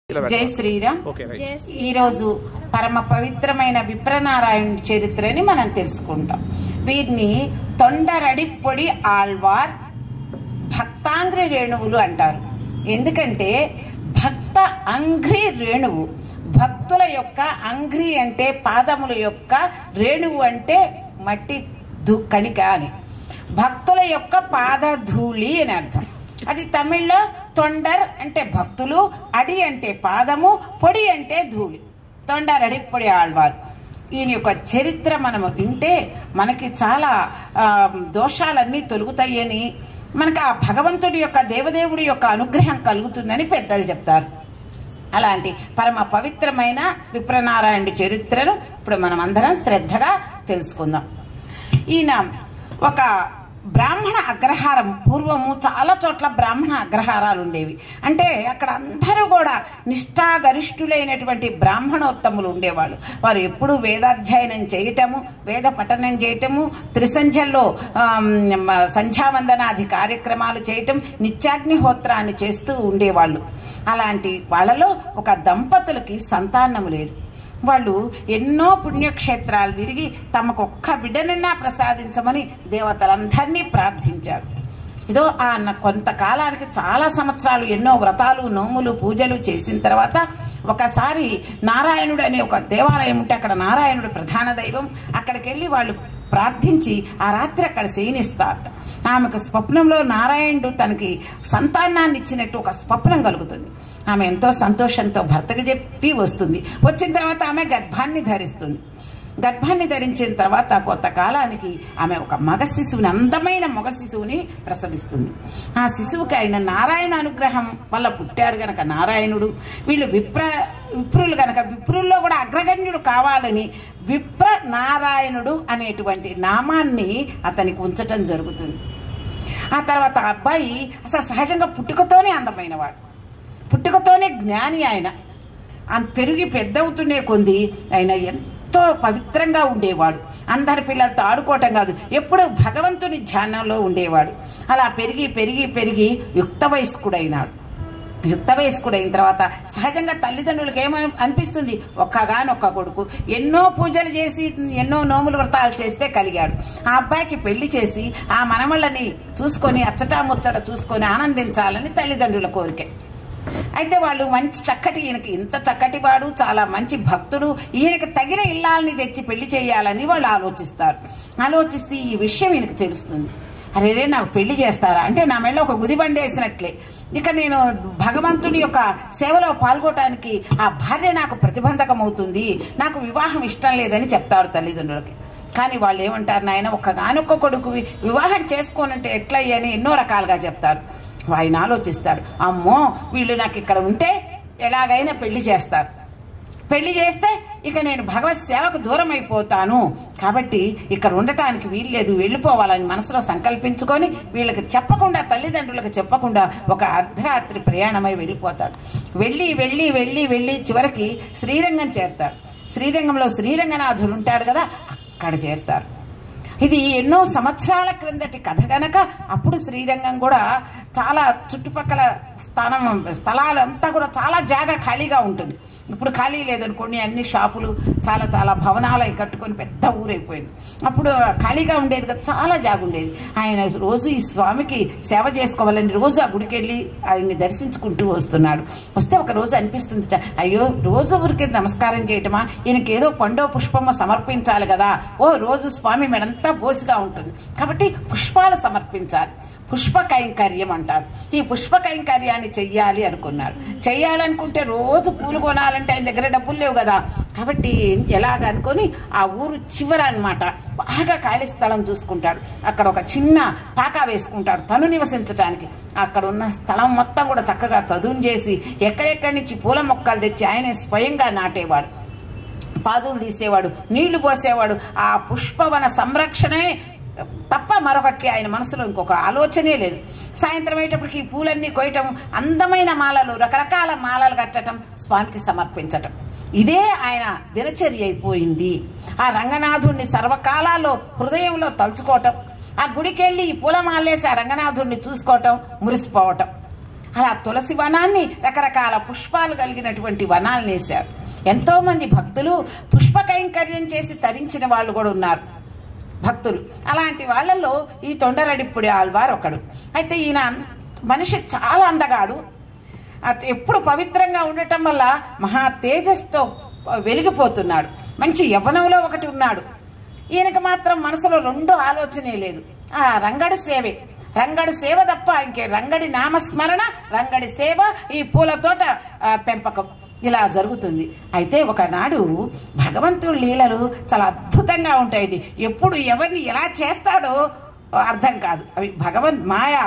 జై Sriram okay right ఈరోజు పరమ పవిత్రమైన విప్రనారాయణ చరిత్రని మనం తెలుసుకుంటాం వీరిని తొండరడిప్పొడి ఆళ్వార్ భక్తాంగ్రి రేణువులు అంటారు ఎందుకంటే భక్త అంఘ్రి రేణువు భక్తుల యొక్క అంఘ్రి అంటే పాదముల యొక్క రేణువు అంటే మట్టి ధూ కణిక అని భక్తుల యొక్క పాద ధూళి అని అర్థం అది తమిళ్లో తొండర్ అంటే భక్తులు అడి అంటే పాదము పొడి అంటే ధూళి తొండర్ అడిప్పొడి ఆళ్వారు ఈయన యొక్క చరిత్ర మనము వింటే మనకి చాలా ఆ, దోషాలన్నీ తొలుగుతాయని మనకు ఆ భగవంతుడి యొక్క దేవదేవుడి యొక్క అనుగ్రహం కలుగుతుందని పెద్దలు చెప్తారు అలాంటి పరమ పవిత్రమైన విప్రనారాయణుడి చరిత్రను ఇప్పుడు మనం అందరం శ్రద్ధగా తెలుసుకుందాం ఈయన ఒక బ్రాహ్మణ అగ్రహారం పూర్వము చాలా చోట్ల బ్రాహ్మణ అగ్రహారాలు ఉండేవి అంటే అక్కడ అందరూ కూడా నిష్ఠాగరిష్ఠులైనటువంటి బ్రాహ్మణోత్తములు ఉండేవాళ్ళు వారు ఎప్పుడూ వేదాధ్యయనం చేయటము వేద పఠనం చేయటము త్రిసంధ్యల్లో ఆమ్, మ- సంధ్యావందనాది కార్యక్రమాలు చేయటం నిత్యాగ్నిహోత్రాన్ని చేస్తూ ఉండేవాళ్ళు అలాంటి వాళ్ళలో ఒక దంపతులకి సంతానం లేదు వాళ్ళు ఎన్నో పుణ్యక్షేత్రాలు తిరిగి తమకు ఒక్క బిడ్డనన్నా ప్రసాదించమని దేవతలందరినీ ప్రార్థించారు ఇదో ఆ న- కొంతకాలానికి చాలా సంవత్సరాలు ఎన్నో వ్రతాలు నోములు పూజలు చేసిన తర్వాత ఒకసారి నారాయణుడు అనే ఒక దేవాలయం ఉంటే అక్కడ నారాయణుడు ప్రధాన దైవం అక్కడికి వెళ్ళి వాళ్ళు ప్రార్థించి ఆ రాత్రి అక్కడ శయనిస్తారట ఆమెకు స్వప్నంలో నారాయణుడు తనకి సంతానాన్ని ఇచ్చినట్టు ఒక స్వప్నం కలుగుతుంది ఆమె ఎంతో సంతోషంతో భర్తకి చెప్పి వస్తుంది వచ్చిన తర్వాత ఆమె గర్భాన్ని ధరిస్తుంది గర్భాన్ని ధరించిన తర్వాత కొంతకాలానికి ఆమె ఒక మగ శిశువుని అందమైన మగ శిశువుని ప్రసవిస్తుంది ఆ శిశువుకి ఆయన నారాయణ అనుగ్రహం వల్ల పుట్టాడు గనక నారాయణుడు వీళ్ళు విప్ర విప్రులు గనక విప్రుల్లో కూడా అగ్రగణ్యుడు కావాలని విప్ర నారాయణుడు అనేటువంటి నామాన్ని అతనికి ఉంచటం జరుగుతుంది ఆ తర్వాత ఆ అబ్బాయి అసలు సహజంగా పుట్టుకతోనే అందమైనవాడు పుట్టుకతోనే జ్ఞాని ఆయన ఆయన పెరిగి పెద్దవుతునే కొంది ఆయన ఎంతో పవిత్రంగా ఉండేవాడు అందరి పిల్లలతో ఆడుకోవటం కాదు ఎప్పుడు భగవంతుని ధ్యానంలో ఉండేవాడు అలా పెరిగి పెరిగి పెరిగి యుక్త వయస్కుడైనాడు యుక్త వయస్కుడైన తర్వాత సహజంగా తల్లిదండ్రులకు ఏమని అనిపిస్తుంది ఒక్కగానొక్క కొడుకు ఎన్నో పూజలు చేసి ఎన్నో నోములు వ్రతాలు చేస్తే కలిగాడు ఆ అబ్బాయికి పెళ్లి చేసి ఆ మనమళ్ళని చూసుకొని అచ్చటా ముచ్చట చూసుకొని ఆనందించాలని తల్లిదండ్రుల కోరిక అయితే వాళ్ళు మంచి చక్కటి ఈయనకి ఇంత చక్కటి వాడు చాలా మంచి భక్తుడు ఈయనకి తగిన ఇల్లాలని తెచ్చి పెళ్లి చేయాలని వాళ్ళు ఆలోచిస్తారు ఆలోచిస్తే ఈ విషయం ఈయనకి తెలుస్తుంది అరే రే నాకు పెళ్లి చేస్తారా అంటే నా మెళ్ళ ఒక గుదిబండి వేసినట్లే ఇక నేను భగవంతుని యొక్క సేవలో పాల్గొనడానికి ఆ భార్య నాకు ప్రతిబంధకం అవుతుంది నాకు వివాహం ఇష్టం లేదని చెప్తారు తల్లిదండ్రులకి కానీ వాళ్ళు ఏమంటారు నాయన ఒక్కగానొక్క కొడుకు వి- వివాహం చేసుకోనంటే ఎట్లయ్యని ఎన్నో రకాలుగా చెప్తారు ఆయన ఆలోచిస్తాడు అమ్మో వీళ్ళు నాకు ఇక్కడ ఉంటే ఎలాగైనా పెళ్లి చేస్తారు పెళ్లి చేస్తే ఇక నేను భగవత్ సేవకు దూరం అయిపోతాను కాబట్టి ఇక్కడ ఉండటానికి వీల్లేదు వెళ్ళిపోవాలని మనసులో సంకల్పించుకొని వీళ్ళకి చెప్పకుండా తల్లిదండ్రులకు చెప్పకుండా ఒక అర్ధరాత్రి ప్రయాణమై వెళ్ళిపోతాడు వెళ్ళి వెళ్ళి వెళ్ళి వెళ్ళి చివరికి శ్రీరంగం చేరుతాడు శ్రీరంగంలో శ్రీరంగనాథుడు ఉంటాడు కదా అక్కడ చేరుతారు ఇది ఎన్నో సంవత్సరాల క్రిందటి కథ గనక అప్పుడు శ్రీరంగం కూడా చాలా చుట్టుపక్కల స్థానం స్థలాలు అంతా కూడా చాలా జాగా ఖాళీగా ఉంటుంది ఇప్పుడు ఖాళీ లేదనుకోండి అన్ని షాపులు చాలా చాలా భవనాలు అవి కట్టుకొని పెద్ద ఊరైపోయింది అప్పుడు ఖాళీగా ఉండేది కదా చాలా జాగా ఉండేది ఆయన రోజు ఈ స్వామికి సేవ చేసుకోవాలని రోజు ఆ గుడికి వెళ్ళి ఆయన్ని దర్శించుకుంటూ వస్తున్నాడు వస్తే ఒక రోజు అనిపిస్తుంది అయ్యో రోజు ఊరికి నమస్కారం చేయటమా ఈయనకి ఏదో పండో పుష్పమో సమర్పించాలి కదా ఓ రోజు స్వామి మెడంతా బోసిగా ఉంటుంది కాబట్టి పుష్పాలు సమర్పించాలి పుష్ప కైంకర్యం అంటారు ఈ పుష్ప కైంకర్యాన్ని చెయ్యాలి అనుకున్నాడు చెయ్యాలనుకుంటే రోజు పూలు కొనాలంటే ఆయన దగ్గర డబ్బులు లేవు కదా కాబట్టి ఎలాగ అనుకొని ఆ ఊరు చివర అన్నమాట బాగా ఖాళీ స్థలం చూసుకుంటాడు అక్కడ ఒక చిన్న పాకా వేసుకుంటాడు తను నివసించడానికి అక్కడ ఉన్న స్థలం మొత్తం కూడా చక్కగా చదువు చేసి ఎక్కడెక్కడి నుంచి పూల మొక్కలు తెచ్చి ఆయనే స్వయంగా నాటేవాడు పాదులు తీసేవాడు నీళ్లు పోసేవాడు ఆ పుష్పవన సంరక్షణే తప్ప మరొకటి ఆయన మనసులో ఇంకొక ఆలోచనే లేదు సాయంత్రం అయ్యేటప్పటికి ఈ పూలన్నీ కోయటం అందమైన మాలలు రకరకాల మాలలు కట్టడం స్వామికి సమర్పించటం ఇదే ఆయన దినచర్య అయిపోయింది ఆ రంగనాథుణ్ణి సర్వకాలాల్లో హృదయంలో తలుచుకోవటం ఆ గుడికి వెళ్ళి ఈ పూలమాలేసి ఆ రంగనాథుణ్ణి చూసుకోవటం మురిసిపోవటం అలా తులసి వనాన్ని రకరకాల పుష్పాలు కలిగినటువంటి వనాలను వేశారు ఎంతోమంది భక్తులు పుష్ప కైంకర్యం చేసి తరించిన వాళ్ళు కూడా ఉన్నారు భక్తులు అలాంటి వాళ్ళల్లో ఈ తొండరడిప్పుడి ఆల్వార్ ఒకడు అయితే ఈయన అన్- మనిషి చాలా అందగాడు అత- ఎప్పుడు పవిత్రంగా ఉండటం వల్ల మహా తేజస్తో వెలిగిపోతున్నాడు మంచి యవ్వనంలో ఒకటి ఉన్నాడు ఈయనకి మాత్రం మనసులో రెండో ఆలోచనే లేదు ఆ రంగడు సేవే రంగడు సేవ తప్ప ఇంకే రంగడి నామస్మరణ రంగడి సేవ ఈ పూల తోట ఆ, పెంపకం ఇలా జరుగుతుంది అయితే ఒకనాడు భగవంతుడి లీలలు చాలా అద్భుతంగా ఉంటాయండి ఎప్పుడు ఎవరిని ఎలా చేస్తాడో అర్థం కాదు అవి భగవన్ మాయా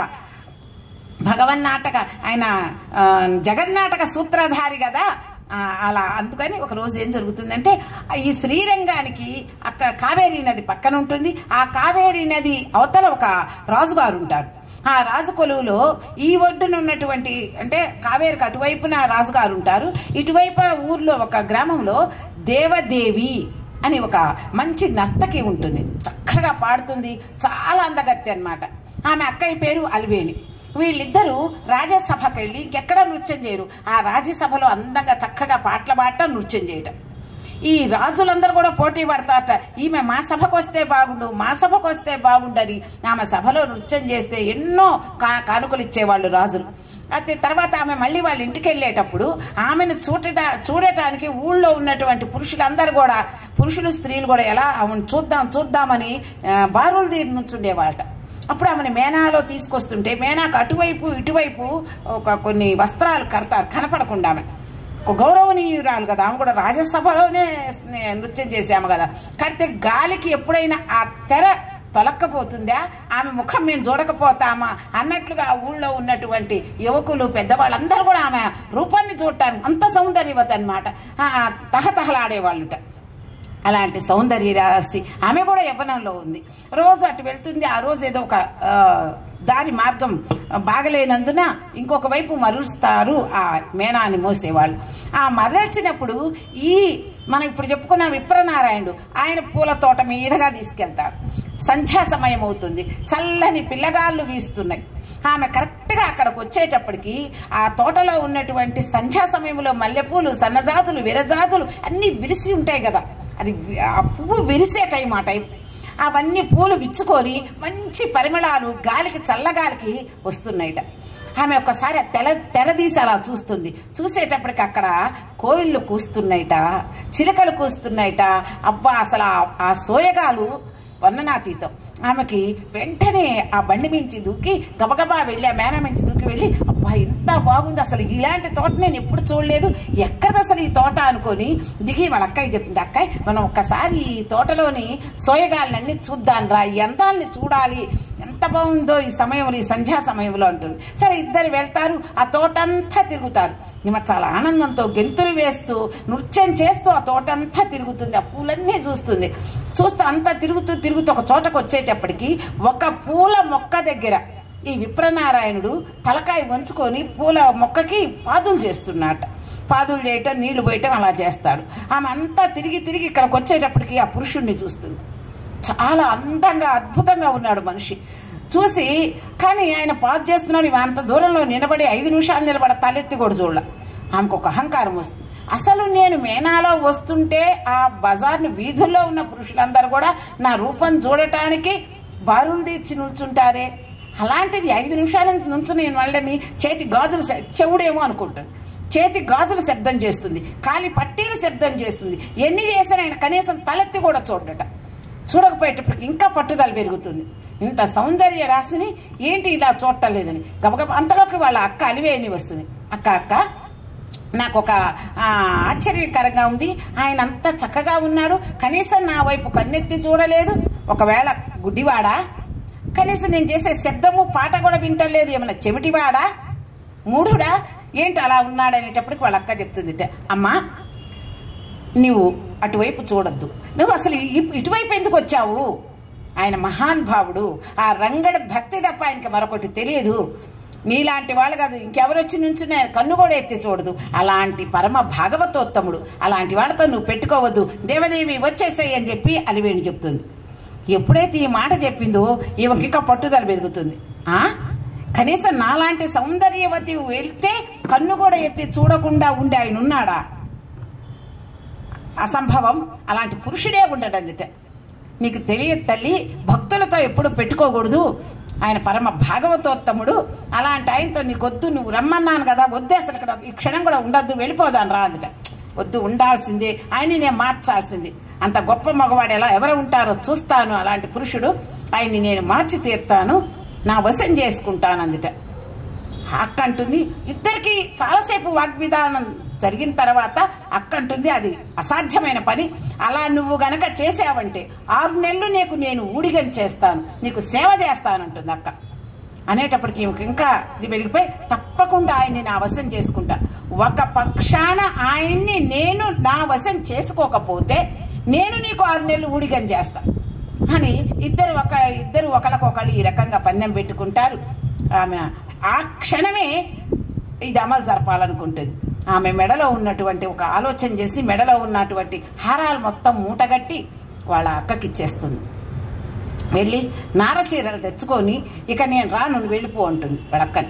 భగవన్నాటక ఆయన ఆ, జగన్నాటక సూత్రధారి కదా ఆ, అలా అందుకని ఒక రోజు ఏం జరుగుతుందంటే ఆ ఈ శ్రీరంగానికి అక్కడ కావేరీ నది పక్కన ఉంటుంది ఆ కావేరీ నది అవతల ఒక రాజుగారు ఉంటారు ఆ రాజు కొలువులో ఈ ఒడ్డున ఉన్నటువంటి అంటే కావేరికి అటువైపున రాజుగారు ఉంటారు ఇటువైపు ఊర్లో ఒక గ్రామంలో దేవదేవి అని ఒక మంచి నర్తకి ఉంటుంది చక్కగా పాడుతుంది చాలా అందగత్తి అన్నమాట ఆమె అక్కయ్య పేరు అలివేణి వీళ్ళిద్దరూ రాజ్యసభకి వెళ్ళి ఇంకెక్కడ నృత్యం చేయరు ఆ రాజ్యసభలో అందంగా చక్కగా పాటలు పాడటం నృత్యం చేయటం ఈ రాజులందరూ కూడా పోటీ పడతారట ఈమె మా సభకు వస్తే బాగుండు మా సభకు వస్తే బాగుండని ఆమె సభలో నృత్యం చేస్తే ఎన్నో కా కానుకలు ఇచ్చేవాళ్ళు రాజులు అయితే తర్వాత ఆమె మళ్ళీ వాళ్ళ ఇంటికి వెళ్ళేటప్పుడు ఆమెను చూడట చూడటానికి ఊళ్ళో ఉన్నటువంటి పురుషులందరూ కూడా పురుషులు స్త్రీలు కూడా ఎలా ఆమెను చూద్దాం చూద్దామని ఆ, బారులు తీరి నుంచుండేవాళ్ళట అప్పుడు ఆమెను మేనాలో తీసుకొస్తుంటే మేనాకు అటువైపు ఇటువైపు ఒక కొన్ని వస్త్రాలు కడతారు కనపడకుండా ఆమె ఒక గౌరవనీయురాలు కదా ఆమె కూడా రాజ్యసభలోనే నృత్యం చేసాము కదా కడితే గాలికి ఎప్పుడైనా ఆ తెర తొలక్కపోతుందా ఆమె ముఖం మేము చూడకపోతామా అన్నట్లుగా ఆ ఊళ్ళో ఉన్నటువంటి యువకులు పెద్దవాళ్ళందరూ కూడా ఆమె రూపాన్ని చూడటానికి అంత సౌందర్యవతి అనమాట తహతహలాడేవాళ్ళుట అలాంటి సౌందర్య రాశి ఆమె కూడా యవ్వనంలో ఉంది రోజు అటు వెళ్తుంది ఆ రోజు ఏదో ఒక ఆ, దారి మార్గం బాగలేనందున ఇంకొక వైపు మరుస్తారు ఆ మేనాన్ని మోసేవాళ్ళు ఆ మరల్చినప్పుడు ఈ మనం ఇప్పుడు చెప్పుకున్న విప్రనారాయణుడు ఆయన పూల తోట మీదగా తీసుకెళ్తారు సంధ్యా సమయం అవుతుంది చల్లని పిల్లగాళ్ళు వీస్తున్నాయి ఆమె కరెక్ట్గా అక్కడికి వచ్చేటప్పటికి ఆ తోటలో ఉన్నటువంటి సంధ్యా సమయంలో మల్లెపూలు సన్నజాజులు విరజాజులు అన్నీ విరిసి ఉంటాయి కదా అది వి- ఆ పువ్వు విరిసే టైం ఆ టైం అవన్నీ పూలు విచ్చుకొని మంచి పరిమళాలు గాలికి చల్లగాలికి వస్తున్నాయిట ఆమె ఒక్కసారి ఆ తెల తెరదీసి అలా చూస్తుంది చూసేటప్పటికి అక్కడ కోయిళ్ళు కూస్తున్నాయిట చిలుకలు కూస్తున్నాయిట అబ్బా అసలు ఆ- ఆ సోయగాలు వర్ణనాతీతం ఆమెకి వెంటనే ఆ బండి మించి దూకి గబగబా వెళ్ళి ఆ మేన మించి దూకి వెళ్ళి అబ్బా ఇంత బాగుంది అసలు ఇలాంటి తోట నేను ఎప్పుడు చూడలేదు ఎక్కడది అసలు ఈ తోట అనుకొని దిగి వాళ్ళ అక్కయ్య చెప్పింది అక్కయ్య మనం ఒక్కసారి ఈ తోటలోని సోయగాలన్నీ చూద్దాం రా ఈ అందాల్ని చూడాలి ఎంత బాగుందో ఈ సమయంలో ఈ సంధ్యా సమయంలో అంటుంది సరే ఇద్దరు వెళ్తారు ఆ తోటంతా తిరుగుతారు ఈమె చాలా ఆనందంతో గెంతులు వేస్తూ నృత్యం చేస్తూ ఆ తోటంతా తిరుగుతుంది ఆ పూలన్నీ చూస్తుంది చూస్తూ అంతా తిరుగుతూ తిరుగుతూ ఒక చోటకు వచ్చేటప్పటికి ఒక పూల మొక్క దగ్గర ఈ విప్రనారాయణుడు తలకాయ వంచుకొని పూల మొక్కకి పాదులు చేస్తున్నట్ట పాదులు చేయటం నీళ్లు పోయటం అలా చేస్తాడు ఆమె అంతా తిరిగి తిరిగి ఇక్కడికి వచ్చేటప్పటికి ఆ పురుషుణ్ణి చూస్తుంది చాలా అందంగా అద్భుతంగా ఉన్నాడు మనిషి చూసి కానీ ఆయన పాజ్ చేస్తున్నాడు ఇవి అంత దూరంలో నిలబడి ఐదు నిమిషాలు నిలబడ తలెత్తి కూడా చూడాల ఆమెకు ఒక అహంకారం వస్తుంది అసలు నేను మేనాలో వస్తుంటే ఆ బజార్ని వీధుల్లో ఉన్న పురుషులందరూ కూడా నా రూపం చూడటానికి బారులు తీర్చి నిల్చుంటారే అలాంటిది ఐదు నిమిషాల నుంచి నేను వాళ్ళని చేతి గాజులు శ- చెవుడేమో అనుకుంటాను చేతి గాజులు శబ్దం చేస్తుంది కాలి పట్టీలు శబ్దం చేస్తుంది ఎన్ని చేసినా ఆయన కనీసం తలెత్తి కూడా చూడట చూడకపోయేటప్పటికి ఇంకా పట్టుదల పెరుగుతుంది ఇంత సౌందర్య రాశిని ఏంటి ఇలా చూడటలేదని గబగబ అంతలోకి వాళ్ళ అక్క అలివేని వస్తుంది అక్క అక్క నాకు ఒక ఆ, ఆశ్చర్యకరంగా ఉంది ఆయన అంత చక్కగా ఉన్నాడు కనీసం నా వైపు కన్నెత్తి చూడలేదు ఒకవేళ గుడ్డివాడా కనీసం నేను చేసే శబ్దము పాట కూడా వింటలేదు ఏమైనా చెమిటివాడా మూఢుడా ఏంటి అలా ఉన్నాడనేటప్పటికి వాళ్ళ అక్క చెప్తుంది అమ్మా నీవు అటువైపు చూడొద్దు నువ్వు అసలు ఇ- ఇటువైపు ఎందుకు వచ్చావు ఆయన మహాన్ భావుడు ఆ రంగడ భక్తి తప్ప ఆయనకి మరొకటి తెలియదు నీలాంటి వాళ్ళు కాదు ఇంకెవరు వచ్చి నుంచునే కన్ను కూడా ఎత్తి చూడదు అలాంటి పరమ భాగవతోత్తముడు అలాంటి వాళ్ళతో నువ్వు పెట్టుకోవద్దు దేవదేవి వచ్చేసేయి అని చెప్పి అలివేణి చెప్తుంది ఎప్పుడైతే ఈ మాట చెప్పిందో ఈమెకి ఇంకా పట్టుదల పెరుగుతుంది ఆ కనీసం నాలాంటి సౌందర్యవతి వెళ్తే కన్ను కూడా ఎత్తి చూడకుండా ఉండి ఆయన ఉన్నాడా అసంభవం అలాంటి పురుషుడే ఉండడు అందుట నీకు తెలియదు తల్లి భక్తులతో ఎప్పుడు పెట్టుకోకూడదు ఆయన పరమ భాగవతోత్తముడు అలాంటి ఆయనతో నీకొద్దు నువ్వు రమ్మన్నాను కదా వద్దు అసలు ఇక్కడ ఈ క్షణం కూడా ఉండొద్దు వెళ్ళిపోదాను రా అందుట వద్దు ఉండాల్సిందే ఆయన్ని నేను మార్చాల్సింది అంత గొప్ప మగవాడు ఎలా ఎవరు ఉంటారో చూస్తాను అలాంటి పురుషుడు ఆయన్ని నేను మార్చి తీరుతాను నా వశం చేసుకుంటాను అందుట అక్క అంటుంది ఇద్దరికి చాలాసేపు వాగ్విధానం జరిగిన తర్వాత అక్క అంటుంది అది అసాధ్యమైన పని అలా నువ్వు గనక చేసావంటే ఆరు నెలలు నీకు నేను ఊడిగం చేస్తాను నీకు సేవ చేస్తానంటుంది అక్క అనేటప్పటికి ఈమెకు ఇంకా ఇది వెలిగిపోయి తప్పకుండా ఆయన్ని నా వశం చేసుకుంటా ఒక పక్షాన ఆయన్ని నేను నా వశం చేసుకోకపోతే నేను నీకు ఆరు నెలలు ఊడిగం చేస్తా అని ఇద్దరు ఒక ఇద్దరు ఒకరికొకరు ఈ రకంగా పందెం పెట్టుకుంటారు ఆమె ఆ క్షణమే ఇది అమలు జరపాలనుకుంటుంది ఆమె మెడలో ఉన్నటువంటి ఒక ఆలోచన చేసి మెడలో ఉన్నటువంటి హారాలు మొత్తం మూటగట్టి వాళ్ళ అక్కకి ఇచ్చేస్తుంది వెళ్ళి నార చీరలు తెచ్చుకొని ఇక నేను రా నువ్వు వెళ్ళిపో అంటుంది వాళ్ళక్కని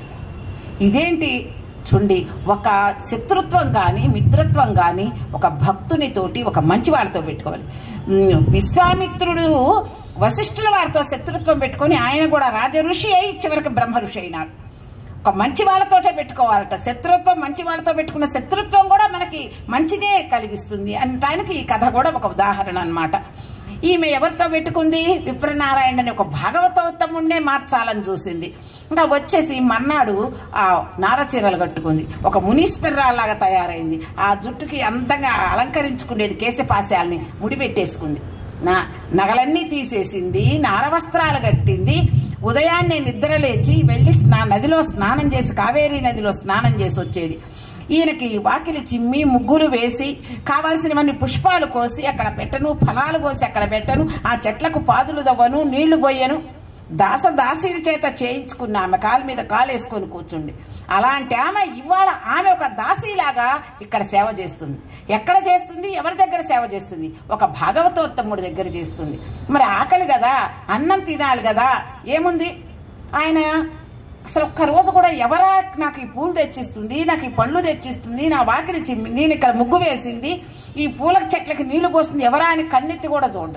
ఇదేంటి చూడండి ఒక శత్రుత్వం కానీ మిత్రత్వం కానీ ఒక భక్తునితోటి ఒక మంచి వాళ్ళతో పెట్టుకోవాలి ఉమ్, విశ్వామిత్రుడు వశిష్ఠుల వారితో శత్రుత్వం పెట్టుకొని ఆయన కూడా రాజ ఋషి అయి చివరికి బ్రహ్మ ఋషి అయినాడు ఒక మంచి వాళ్ళతోటే పెట్టుకోవాలట శత్రుత్వం మంచి వాళ్ళతో పెట్టుకున్న శత్రుత్వం కూడా మనకి మంచినే కలిగిస్తుంది అనటానికి ఈ కథ కూడా ఒక ఉదాహరణ అన్నమాట ఈమె ఎవరితో పెట్టుకుంది విప్రనారాయణ అని ఒక భాగవతోత్తముణ్ణే మార్చాలని చూసింది ఇంకా వచ్చేసి మన్నాడు ఆ నారచీరలు కట్టుకుంది ఒక మునీశ్వరరాలాగా తయారైంది ఆ జుట్టుకి అందంగా అలంకరించుకునేది కేశపాశాలని ముడిపెట్టేసుకుంది నా నగలన్నీ తీసేసింది నారవస్త్రాలు కట్టింది ఉదయాన్నే నిద్ర లేచి వెళ్ళి స్నా నదిలో స్నానం చేసి కావేరీ నదిలో స్నానం చేసి వచ్చేది ఈయనకి వాకిలి చిమ్మి ముగ్గులు వేసి కావాల్సినవన్నీ పుష్పాలు కోసి అక్కడ పెట్టను ఫలాలు కోసి అక్కడ పెట్టను ఆ చెట్లకు పాదులు దవ్వను నీళ్లు పోయను దాస దాసీల చేత చేయించుకున్న ఆమె కాలు మీద కాలు వేసుకొని కూర్చుండి అలాంటి ఆమె ఇవాళ ఆమె ఒక దాసీలాగా ఇక్కడ సేవ చేస్తుంది ఎక్కడ చేస్తుంది ఎవరి దగ్గర సేవ చేస్తుంది ఒక భాగవతోత్తముడి దగ్గర చేస్తుంది మరి ఆకలి కదా అన్నం తినాలి కదా ఏముంది ఆయన అసలు ఒక్క రోజు కూడా ఎవరా నాకు ఈ పూలు తెచ్చిస్తుంది నాకు ఈ పండ్లు తెచ్చిస్తుంది నా వాకిలి చిమ్మి నేను ఇక్కడ ముగ్గు వేసింది ఈ పూల చెట్లకి నీళ్లు పోస్తుంది ఎవరా అని కన్నెత్తి కూడా చూడు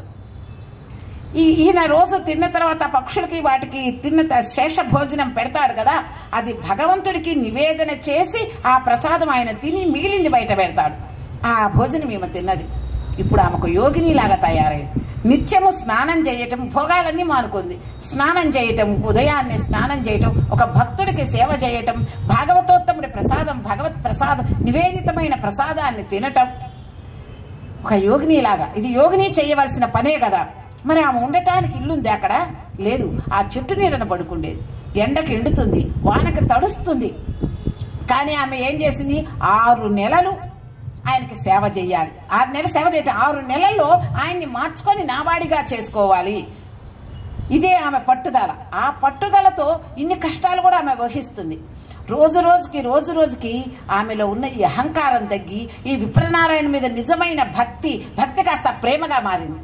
ఈ ఈయన రోజు తిన్న తర్వాత పక్షులకి వాటికి తిన్న త- శేష భోజనం పెడతాడు కదా అది భగవంతుడికి నివేదన చేసి ఆ ప్రసాదం ఆయన తిని మిగిలింది బయట పెడతాడు ఆ భోజనం ఈమె తిన్నది ఇప్పుడు ఆమెకు యోగినిలాగా తయారైంది నిత్యము స్నానం చేయటం భోగాలన్నీ మానుకుంది స్నానం చేయటం ఉదయాన్నే స్నానం చేయటం ఒక భక్తుడికి సేవ చేయటం భాగవతోత్తముడి ప్రసాదం భగవత్ ప్రసాదం నివేదితమైన ప్రసాదాన్ని తినటం ఒక యోగినిలాగా ఇది యోగిని చేయవలసిన పనే కదా మరి ఆమె ఉండటానికి ఇల్లుంది అక్కడ లేదు ఆ చెట్టు నీడన పడుకుండేది ఎండకి ఎండుతుంది వానకి తడుస్తుంది కానీ ఆమె ఏం చేసింది ఆరు నెలలు ఆయనకి సేవ చేయాలి ఆరు నెలలు సేవ చేయటం ఆరు నెలల్లో ఆయన్ని మార్చుకొని నావాడిగా చేసుకోవాలి ఇదే ఆమె పట్టుదల ఆ పట్టుదలతో ఇన్ని కష్టాలు కూడా ఆమె వహిస్తుంది రోజు రోజుకి రోజు రోజుకి ఆమెలో ఉన్న ఈ అహంకారం తగ్గి ఈ విప్రనారాయణ మీద నిజమైన భక్తి భక్తి కాస్త ప్రేమగా మారింది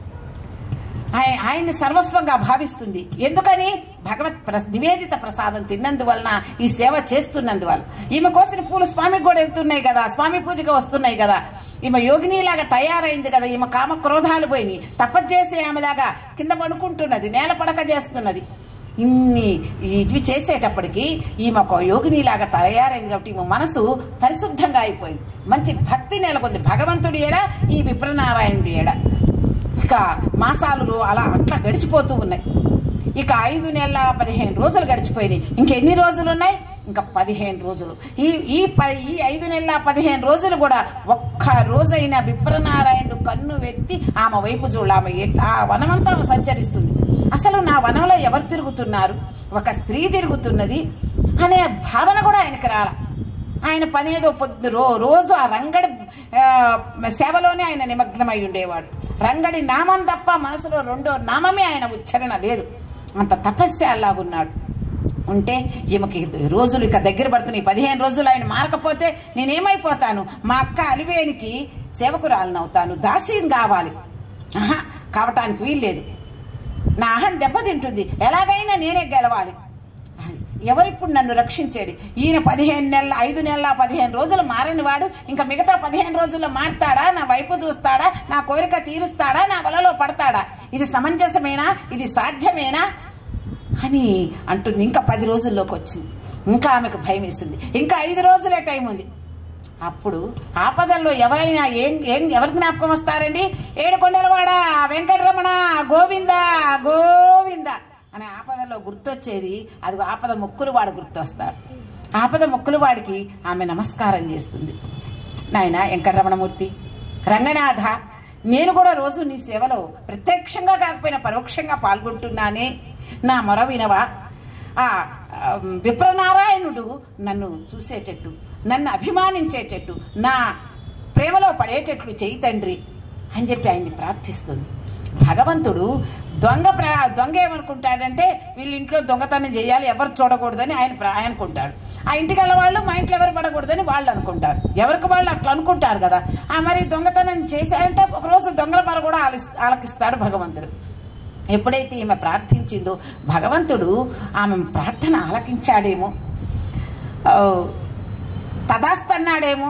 ఆయ- ఆయన్ని సర్వస్వంగా భావిస్తుంది ఎందుకని భగవత్ ప్ర నివేదిత ప్రసాదం తిన్నందువలన ఈ సేవ చేస్తున్నందువల్ల ఈమె కోసిన పూలు స్వామికి కూడా వెళ్తున్నాయి కదా స్వామి పూజగా వస్తున్నాయి కదా ఈమె యోగినిలాగా తయారైంది కదా ఈమె కామ క్రోధాలు పోయినాయి తపస్సు ఆమెలాగా కింద పడుకుంటున్నది నేల పడక చేస్తున్నది ఇన్ని ఇవి చేసేటప్పటికి ఈమె ఒక యోగినిలాగా తయారైంది కాబట్టి ఈమె మనసు పరిశుద్ధంగా అయిపోయింది మంచి భక్తి నెలకొంది భగవంతుడి ఏడా ఈ విప్రనారాయణుడి ఏడా ఇక మాసాలు రో- అలా అట్లా గడిచిపోతూ ఉన్నాయి ఇక ఐదు నెలల పదిహేను రోజులు గడిచిపోయినాయి ఇంకెన్ని రోజులు ఉన్నాయి ఇంకా పదిహేను రోజులు ఈ ఈ ప ఈ ఐదు నెలల పదిహేను రోజులు కూడా ఒక్క రోజైన విప్రనారాయణుడు కన్ను వెత్తి ఆమె వైపు చూడ ఆమె ఎట్- ఆ వనమంతా ఆమె సంచరిస్తుంది అసలు నా వనంలో ఎవరు తిరుగుతున్నారు ఒక స్త్రీ తిరుగుతున్నది అనే భావన కూడా ఆయనకి రాల ఆయన పనేదో పొద్దు రో రోజు ఆ రంగడి ఆ, సేవలోనే ఆయన నిమగ్నమై ఉండేవాడు రంగడి నామం తప్ప మనసులో రెండో నామమే ఆయన ఉచ్చరణ లేదు అంత తపస్యాలాగున్నాడు ఉంటే ఈమెకి రోజులు ఇక దగ్గర పడుతున్నాయి పదిహేను రోజులు ఆయన మారకపోతే నేనేమైపోతాను మా అక్క అలివేనికి సేవకురాలనవుతాను దాసీని కావాలి ఆహా కావటానికి వీల్లేదు నా అహం దెబ్బతింటుంది ఎలాగైనా నేనే గెలవాలి ఎవరిప్పుడు నన్ను రక్షించేది ఈయన పదిహేను నెలల ఐదు నెలల పదిహేను రోజులు మారని వాడు ఇంకా మిగతా పదిహేను రోజుల్లో మారతాడా నా వైపు చూస్తాడా నా కోరిక తీరుస్తాడా నా వలలో పడతాడా ఇది సమంజసమేనా ఇది సాధ్యమేనా అని అంటుంది ఇంకా పది రోజుల్లోకి వచ్చింది ఇంకా ఆమెకు భయం వేసింది ఇంకా ఐదు రోజులే టైం ఉంది అప్పుడు ఆపదల్లో ఎవరైనా ఏం ఏం ఎవరి జ్ఞాపకం వస్తారండి ఏడుకొండలవాడ వెంకటరమణ గోవింద గోవింద అనే ఆపదల్లో గుర్తొచ్చేది అది ఆపద మొక్కులు వాడు గుర్తొస్తాడు ఆపద మొక్కులు వాడికి ఆమె నమస్కారం చేస్తుంది నాయన వెంకటరమణమూర్తి రంగనాథ నేను కూడా రోజు నీ సేవలో ప్రత్యక్షంగా కాకపోయినా పరోక్షంగా పాల్గొంటున్నానే నా మొర వినవా ఆ ఆ, విప్రనారాయణుడు నన్ను చూసేటట్టు నన్ను అభిమానించేటట్టు నా ప్రేమలో పడేటట్లు చేయి తండ్రి అని చెప్పి ఆయన్ని ప్రార్థిస్తుంది భగవంతుడు దొంగ ప్ర దొంగ ఏమనుకుంటాడంటే వీళ్ళ ఇంట్లో దొంగతనం చేయాలి ఎవరు చూడకూడదని ఆయన ప్ర- ఆయన అనుకుంటాడు ఆ ఇంటికి వెళ్ళ వాళ్ళు మా ఇంట్లో ఎవరు పడకూడదని వాళ్ళు అనుకుంటారు ఎవరికి వాళ్ళు అట్లా అనుకుంటారు కదా ఆ మరి దొంగతనం చేశారంటే ఒకరోజు దొంగల పర కూడా ఆలిస్ ఆలకిస్తాడు భగవంతుడు ఎప్పుడైతే ఈమె ప్రార్థించిందో భగవంతుడు ఆమె ప్రార్థన ఆలకించాడేమో ఆ, తదాస్తన్నాడేమో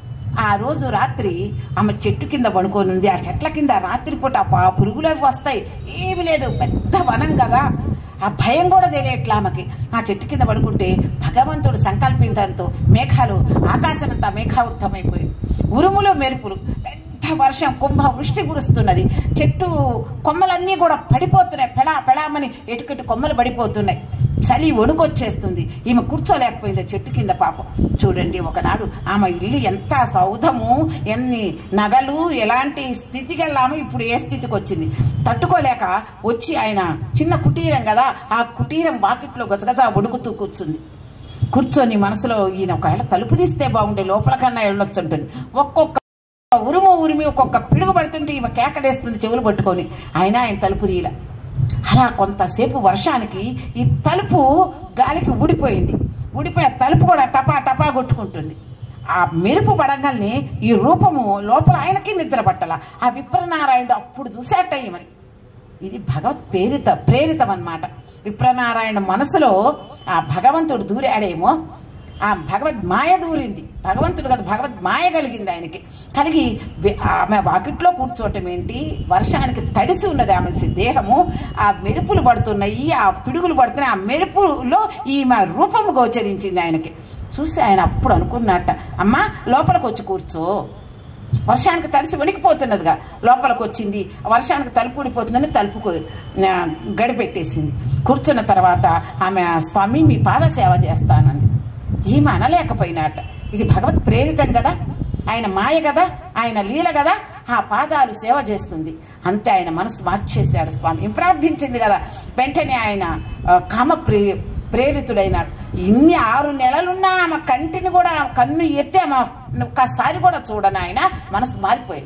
ఆ రోజు రాత్రి ఆమె చెట్టు కింద పడుకొని ఉంది ఆ చెట్ల కింద రాత్రిపూట ఆ పురుగులు అవి వస్తాయి ఏమి లేదు పెద్ద వనం కదా ఆ భయం కూడా తెలియట్లా ఆమెకి ఆ చెట్టు కింద పడుకుంటే భగవంతుడు సంకల్పించడంతో మేఘాలు ఆకాశమంతా మేఘావృతమైపోయింది ఉరుములు మెరుపులు పెద్ద వర్షం కుంభ వృష్టి కురుస్తున్నది చెట్టు కొమ్మలన్నీ కూడా పడిపోతున్నాయి పెడా పెడామని ఎటుకెటు కొమ్మలు పడిపోతున్నాయి చలి వణుకొచ్చేస్తుంది ఈమె కూర్చోలేకపోయింది చెట్టు కింద పాపం చూడండి ఒకనాడు ఆమె ఇల్లు ఎంత సౌధము ఎన్ని నగలు ఎలాంటి స్థితికి వెళ్ళాము ఇప్పుడు ఏ స్థితికి వచ్చింది తట్టుకోలేక వచ్చి ఆయన చిన్న కుటీరం కదా ఆ కుటీరం వాకిట్లో గజగజ వణుకుతూ కూర్చుంది కూర్చొని మనసులో ఈయన ఒకవేళ తలుపు తీస్తే బాగుండే లోపల కన్నా వెళ్ళొచ్చుంటుంది ఒక్కొక్క ఉరుము ఉరిమి ఒక్కొక్క పిడుగు పడుతుంటే ఈమె కేకలేస్తుంది చెవులు పట్టుకొని అయినా ఆయన తలుపు తీయల అలా కొంతసేపు వర్షానికి ఈ తలుపు గాలికి ఊడిపోయింది ఊడిపోయి ఆ తలుపు కూడా టపా టపా కొట్టుకుంటుంది ఆ మెరుపు పడంగానే ఈ రూపము లోపల ఆయనకి నిద్ర పట్టల ఆ విప్రనారాయణుడు అప్పుడు చూశాట ఈమెని ఇది భగవత్ ప్రేరిత ప్రేరితం అన్నమాట విప్రనారాయణ మనసులో ఆ భగవంతుడు దూరాడేమో ఆ భగవద్ మాయ దూరింది భగవంతుడు కదా భగవద్ మాయ కలిగింది ఆయనకి కలిగి వె- ఆమె వాకిట్లో కూర్చోవటం ఏంటి వర్షానికి తడిసి ఉన్నది ఆమె సి- దేహము ఆ మెరుపులు పడుతున్నాయి ఆ పిడుగులు పడుతున్నాయి ఆ మెరుపులో ఈమె రూపము గోచరించింది ఆయనకి చూసి ఆయన అప్పుడు అనుకున్నట్ట అమ్మా లోపలికి వచ్చి కూర్చో వర్షానికి తడిసి వణికిపోతున్నదిగా లోపలికి వచ్చింది వర్షానికి తలుపు ఊడిపోతుందని తలుపుకు ఆ, గడిపెట్టేసింది కూర్చున్న తర్వాత ఆమె స్వామి మీ పాద సేవ చేస్తానంది ఈమె అనలేకపోయినట్ట ఇది భగవత్ ప్రేరితం కదా ఆయన మాయ కదా ఆయన లీల కదా ఆ పాదాలు సేవ చేస్తుంది అంతే ఆయన మనసు మార్చేశాడు స్వామి ప్రార్థించింది కదా వెంటనే ఆయన ఆ, కామ ప్రే ప్రేరితుడైనాడు ఇన్ని ఆరు నెలలున్నా ఆమె కంటిని కూడా కన్ను ఎత్తి ఆమె ఒక్కసారి కూడా చూడను ఆయన మనసు మారిపోయింది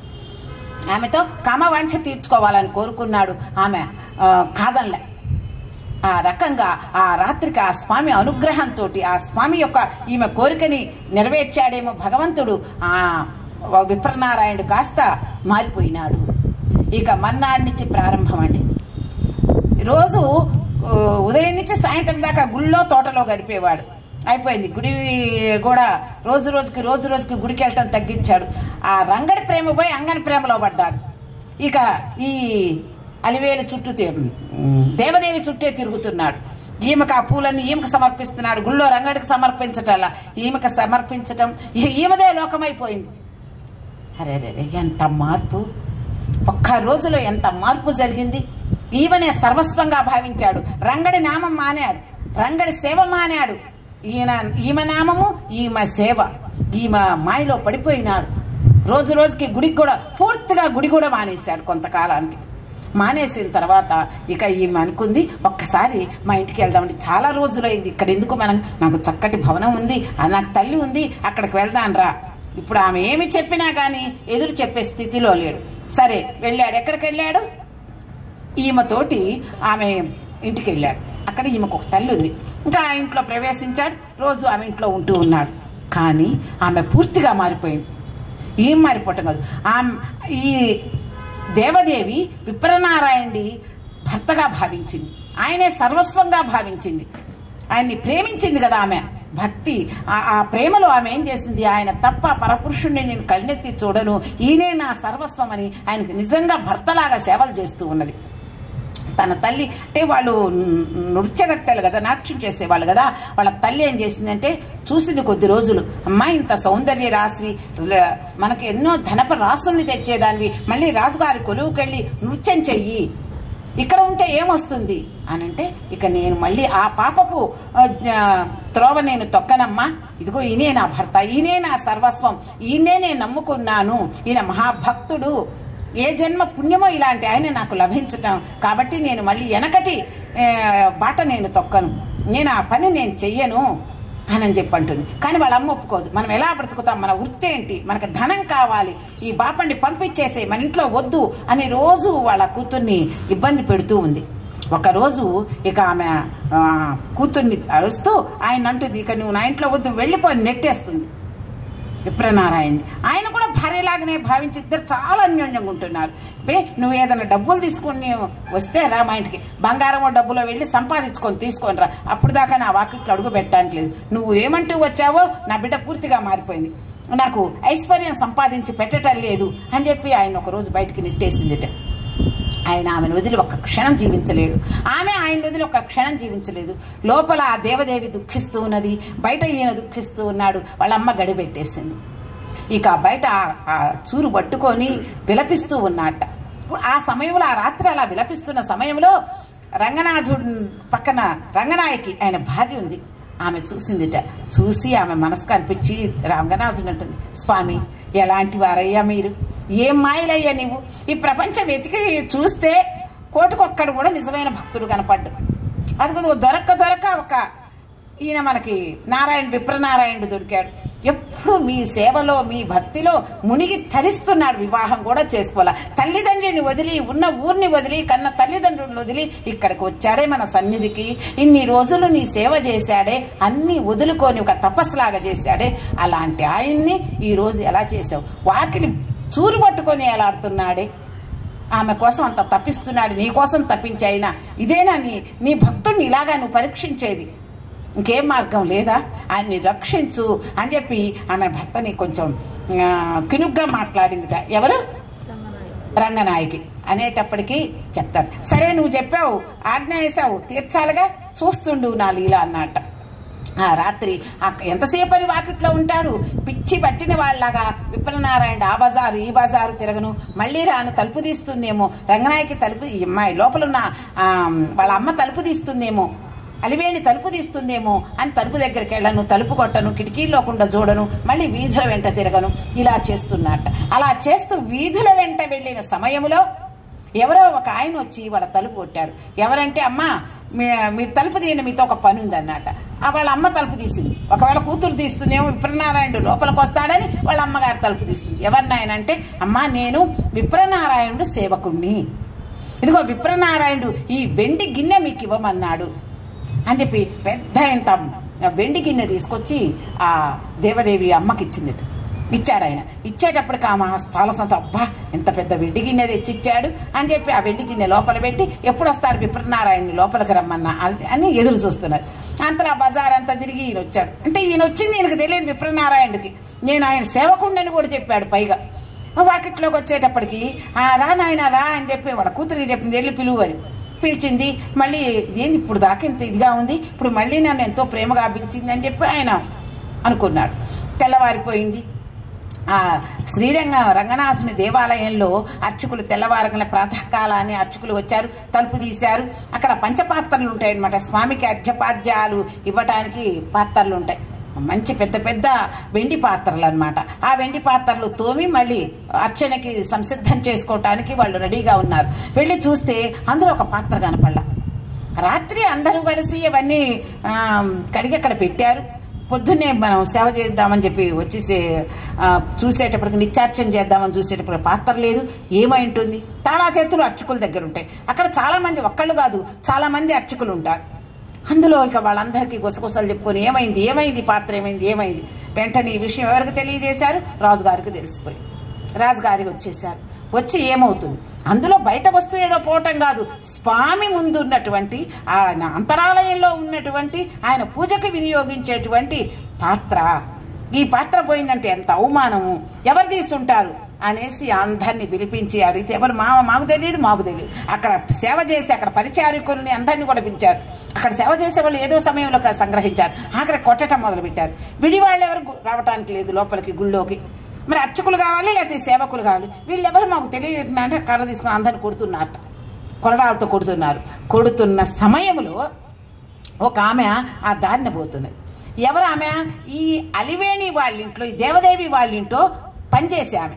ఆమెతో కామవాంఛ తీర్చుకోవాలని కోరుకున్నాడు ఆమె ఆ, కాదనలే ఆ రకంగా ఆ రాత్రికి ఆ స్వామి అనుగ్రహంతో ఆ స్వామి యొక్క ఈమె కోరికని నెరవేర్చాడేమో భగవంతుడు ఆ విప్రనారాయణుడు కాస్త మారిపోయినాడు ఇక మర్నాడు నుంచి ప్రారంభం అండి రోజు ఆ, ఉదయం నుంచి సాయంత్రం దాకా గుళ్ళో తోటలో గడిపేవాడు అయిపోయింది గుడి కూడా రోజు రోజుకి రోజు రోజుకి గుడికి వెళ్ళటం తగ్గించాడు ఆ రంగడి ప్రేమ పోయి అంగని ప్రేమలో పడ్డాడు ఇక ఈ అలివేలు చుట్టూ తి- ఉమ్, దేవదేవి చుట్టే తిరుగుతున్నాడు ఈమెకు ఆ పూలన్నీ ఈమెకు సమర్పిస్తున్నాడు గుళ్ళో రంగడికి సమర్పించటం ఈమెకు సమర్పించటం ఈ- ఈమెదే లోకమైపోయింది అరే రే ఎంత మార్పు ఒక్క రోజులో ఎంత మార్పు జరిగింది ఈమెనే సర్వస్వంగా భావించాడు రంగడి నామం మానాడు రంగడి సేవ మానాడు ఈయన ఈమె నామము ఈమె సేవ ఈమె మాయలో పడిపోయినాడు రోజు రోజుకి గుడికి కూడా పూర్తిగా గుడి కూడా మానేశాడు కొంతకాలానికి మానేసిన తర్వాత ఇక ఈమె అనుకుంది ఒక్కసారి మా ఇంటికి వెళ్దామండి చాలా రోజులైంది ఇక్కడ ఎందుకు మనం నాకు చక్కటి భవనం ఉంది ఆ నాకు తల్లి ఉంది అక్కడికి వెళ్దాం రా ఇప్పుడు ఆమె ఏమి చెప్పినా కానీ ఎదురు చెప్పే స్థితిలో లేడు సరే వెళ్ళాడు ఎక్కడికి వెళ్ళాడు ఈమెతోటి ఆమె ఇంటికి వెళ్ళాడు అక్కడ ఈమెకు ఒక తల్లి ఉంది ఇంకా ఆ ఇంట్లో ప్రవేశించాడు రోజు ఆమె ఇంట్లో ఉంటూ ఉన్నాడు కానీ ఆమె పూర్తిగా మారిపోయింది ఏం మారిపోవటం కాదు ఆమె ఈ దేవదేవి విప్రనారాయణుడి భర్తగా భావించింది ఆయనే సర్వస్వంగా భావించింది ఆయన్ని ప్రేమించింది కదా ఆమె భక్తి ఆ- ఆ ప్రేమలో ఆమె ఏం చేసింది ఆయన తప్ప పరపురుషుణ్ణి నేను కళ్ళెత్తి చూడను ఈయనే నా సర్వస్వం అని ఆయనకు నిజంగా భర్తలాగా సేవలు చేస్తూ ఉన్నది తన తల్లి అంటే వాళ్ళు నృత్యగత్తెలు కదా నాట్యం చేసేవాళ్ళు కదా వాళ్ళ తల్లి ఏం చేసిందంటే చూసింది కొద్ది రోజులు అమ్మా ఇంత సౌందర్య రాశివి ర- మనకి ఎన్నో ధనప రాసుల్ని తెచ్చేదానివి మళ్ళీ రాజుగారి కొలువుకెళ్ళి నృత్యం చెయ్యి ఇక్కడ ఉంటే ఏమొస్తుంది అని అంటే ఇక నేను మళ్ళీ ఆ పాపపు ఆ, జ- త్రోవ నేను తొక్కనమ్మా ఇదిగో ఈయనే నా భర్త ఈయనే నా సర్వస్వం ఈయనే నేను నమ్ముకున్నాను ఈయన మహాభక్తుడు ఏ జన్మ పుణ్యమో ఇలాంటి ఆయన నాకు లభించటం కాబట్టి నేను మళ్ళీ వెనకటి ఆ, బాట నేను తొక్కను నేను ఆ పని నేను చెయ్యను అని చెప్పి అంటుంది కానీ వాళ్ళ అమ్మ ఒప్పుకోదు మనం ఎలా బ్రతుకుతాం మన వృత్తి ఏంటి మనకు ధనం కావాలి ఈ బాపండి పంపించేసే మన ఇంట్లో వద్దు అని రోజు వాళ్ళ కూతుర్ని ఇబ్బంది పెడుతూ ఉంది ఒకరోజు ఇక ఆమె ఆ, కూతుర్ని అరుస్తూ ఆయన అంటుంది ఇక నువ్వు నా ఇంట్లో వద్దు వెళ్ళిపోయి నెట్టేస్తుంది విప్రనారాయణ ఆయన కూడా భార్యలాగానే భావించి ఇద్దరు చాలా అన్యోన్యంగా ఉంటున్నారు బే నువ్వు ఏదైనా డబ్బులు తీసుకుని వస్తే రా మా ఇంటికి బంగారమో డబ్బులో వెళ్ళి సంపాదించుకొని తీసుకొని రా అప్పుడు దాకా నా వాకిట్లో అడుగు పెట్టడానికి లేదు నువ్వు ఏమంటూ వచ్చావో నా బిడ్డ పూర్తిగా మారిపోయింది నాకు ఐశ్వర్యం సంపాదించి పెట్టటం లేదు అని చెప్పి ఆయన ఒకరోజు బయటికి నెట్టేసిందిట ఆయన ఆమెను వదిలి ఒక్క క్షణం జీవించలేడు ఆమె ఆయన వదిలి ఒక్క క్షణం జీవించలేదు లోపల ఆ దేవదేవి దుఃఖిస్తూ ఉన్నది బయట ఈయన దుఃఖిస్తూ ఉన్నాడు వాళ్ళ అమ్మ గడిపెట్టేసింది ఇక బయట ఆ- ఆ చూరు పట్టుకొని విలపిస్తూ ఉన్నట్ట ఆ సమయంలో ఆ రాత్రి అలా విలపిస్తున్న సమయంలో రంగనాథుడు పక్కన రంగనాయకి ఆయన భార్య ఉంది ఆమె చూసిందిట చూసి ఆమె మనసు కనిపించి రంగనాథుడు అంటుంది స్వామి ఎలాంటి వారయ్యా మీరు ఏం మాయలయ్యా నీవు ఈ ప్రపంచం వెతికి చూస్తే కోటికొక్కడు కూడా నిజమైన భక్తుడు కనపడ్డు అది కొద్దిగా దొరక్క దొరక ఒక ఈయన మనకి నారాయణ విప్రనారాయణుడు దొరికాడు ఎప్పుడు మీ సేవలో మీ భక్తిలో మునిగి తరిస్తున్నాడు వివాహం కూడా చేసుకోవాల తల్లిదండ్రిని వదిలి ఉన్న ఊరిని వదిలి కన్న తల్లిదండ్రులను వదిలి ఇక్కడికి వచ్చాడే మన సన్నిధికి ఇన్ని రోజులు నీ సేవ చేశాడే అన్నీ వదులుకొని ఒక తపస్సులాగా చేశాడే అలాంటి ఆయన్ని ఈ రోజు ఎలా చేసావు వాకిలి చూరు పట్టుకొని ఎలాడుతున్నాడే ఆమె కోసం అంత తప్పిస్తున్నాడు నీ కోసం తప్పించాయినా ఇదేనా నీ నీ భక్తుడిని ఇలాగా నువ్వు పరీక్షించేది ఇంకేం మార్గం లేదా ఆయన్ని రక్షించు అని చెప్పి ఆమె భర్తని కొంచెం ఆ, కినుగ్గా మాట్లాడిందిట ఎవరు రంగనాయకి అనేటప్పటికీ చెప్తాడు సరే నువ్వు చెప్పావు ఆజ్ఞ వేసావు తీర్చాలిగా చూస్తుండు నా లీల అన్నట్ట ఆ రాత్రి ఆ ఎంతసేపు అని వాకిట్లో ఉంటాడు పిచ్చి పట్టిన వాళ్ళలాగా విప్రనారాయణ ఆ బజారు ఈ బజారు తిరగను మళ్ళీ రాను తలుపు తీస్తుందేమో రంగనాయకి తలుపు ఈ అమ్మాయి లోపల ఉన్న ఆ, వాళ్ళ అమ్మ తలుపు తీస్తుందేమో అలివేణి తలుపు తీస్తుందేమో అని తలుపు దగ్గరికి వెళ్ళను తలుపు కొట్టను కిటికీలోకుండా చూడను మళ్ళీ వీధుల వెంట తిరగను ఇలా చేస్తున్నట్ట అలా చేస్తూ వీధుల వెంట వెళ్ళిన సమయంలో ఎవరో ఒక ఆయన వచ్చి వాళ్ళ తలుపు కొట్టారు ఎవరంటే అమ్మ మీ మీరు తలుపు తీయండి మీతో ఒక పని ఉందన్నట ఆ వాళ్ళ అమ్మ తలుపు తీసింది ఒకవేళ కూతురు తీస్తుందేమో విప్రనారాయణుడు లోపలికి వస్తాడని వాళ్ళ అమ్మగారు తలుపు తీస్తుంది ఎవరిని ఆయన అంటే అమ్మ నేను విప్రనారాయణుడు సేవకుణ్ణి ఇదిగో విప్రనారాయణుడు ఈ వెండి గిన్నె మీకు ఇవ్వమన్నాడు అని చెప్పి పెద్ద ఇంత వెండి గిన్నె తీసుకొచ్చి ఆ దేవదేవి అమ్మకి ఇచ్చింది ఇచ్చాడు ఆయన ఇచ్చేటప్పటికి ఆమె చాలా సంత అబ్బా ఎంత పెద్ద వెండి గిన్నె తెచ్చి ఇచ్చాడు అని చెప్పి ఆ వెండి గిన్నె లోపల పెట్టి ఎప్పుడు వస్తాడు విప్రనారాయణని లోపలికి రమ్మన్నా అని- అని ఎదురు చూస్తున్నది అంతలా బజార్ అంతా తిరిగి ఈయన వచ్చాడు అంటే ఈయన వచ్చింది ఈయనకు తెలియదు విప్రనారాయణుడికి నేను ఆయన సేవకుండని కూడా చెప్పాడు పైగా వాకిట్లోకి వచ్చేటప్పటికి "ఆ, రా నాయన రా అని చెప్పి వాడు కూతురికి చెప్పింది వెళ్ళి పిలువు అని పిలిచింది మళ్ళీ ఏంది ఇప్పుడు దాకా ఇంత ఇదిగా ఉంది ఇప్పుడు మళ్ళీ నన్ను ఎంతో ప్రేమగా పిలిచింది అని చెప్పి ఆయన అనుకున్నాడు తెల్లవారిపోయింది ఆ శ్రీరంగ రంగనాథుని దేవాలయంలో అర్చకులు తెల్లవారగల ప్రాతకాలాన్ని అర్చకులు వచ్చారు తలుపు తీశారు అక్కడ పంచపాత్రలు ఉంటాయి అన్నమాట స్వామికి అర్ఘ్యపాద్యాలు ఇవ్వటానికి పాత్రలు ఉంటాయి మంచి పెద్ద పెద్ద వెండి పాత్రలు అన్నమాట ఆ వెండి పాత్రలు తోమి మళ్ళీ అర్చనకి సంసిద్ధం చేసుకోవటానికి వాళ్ళు రెడీగా ఉన్నారు వెళ్ళి చూస్తే అందులో ఒక పాత్ర కనపడలా రాత్రి అందరూ కలిసి అవన్నీ ఆ, కడిగి అక్కడ పెట్టారు పొద్దున్నే మనం సేవ చేద్దామని చెప్పి వచ్చేసి ఆ, చూసేటప్పటికి నిత్యార్చన చేద్దామని చూసేటప్పుడు పాత్ర లేదు ఏమై ఉంటుంది తాళా చేతులు అర్చకుల దగ్గర ఉంటాయి అక్కడ చాలామంది ఒక్కళ్ళు కాదు చాలామంది అర్చకులు ఉంటారు అందులో ఇక వాళ్ళందరికీ గుసగుసలు చెప్పుకొని ఏమైంది ఏమైంది ఈ పాత్ర ఏమైంది ఏమైంది వెంటనే ఈ విషయం ఎవరికి తెలియజేశారు రాజుగారికి తెలిసిపోయింది రాజుగారికి వచ్చేసారు వచ్చి ఏమవుతుంది అందులో బయట వస్తువు ఏదో పోవటం కాదు స్వామి ముందు ఉన్నటువంటి ఆయన అంతరాలయంలో ఉన్నటువంటి ఆయన పూజకు వినియోగించేటువంటి పాత్ర ఈ పాత్ర పోయిందంటే ఎంత అవమానము ఎవరు తీసుంటారు అనేసి అందరినీ పిలిపించి అడిగితే ఎవరు మా మాకు తెలియదు మాకు తెలియదు అక్కడ సేవ చేసి అక్కడ పరిచారికుల్ని అందరినీ కూడా పిలిచారు అక్కడ సేవ చేసే వాళ్ళు ఏదో సమయంలో క- సంగ్రహించారు ఆఖరి కొట్టడం మొదలుపెట్టారు విడి వాళ్ళు ఎవరు గు- రావటానికి లేదు లోపలికి గుళ్ళోకి మరి అర్చకులు కావాలి లేకపోతే సేవకులు కావాలి వీళ్ళెవరు మాకు తెలియదు అంటే కర్ర తీసుకుని అందరిని కొడుతున్నారట కొరడాలతో కొడుతున్నారు కొడుతున్న సమయంలో ఒక ఆమె ఆ దారిన పోతున్నది ఎవరు ఆమె ఈ అలివేణి వాళ్ళ ఇంట్లో ఈ దేవదేవి వాళ్ళ ఇంట్లో పనిచేసే ఆమె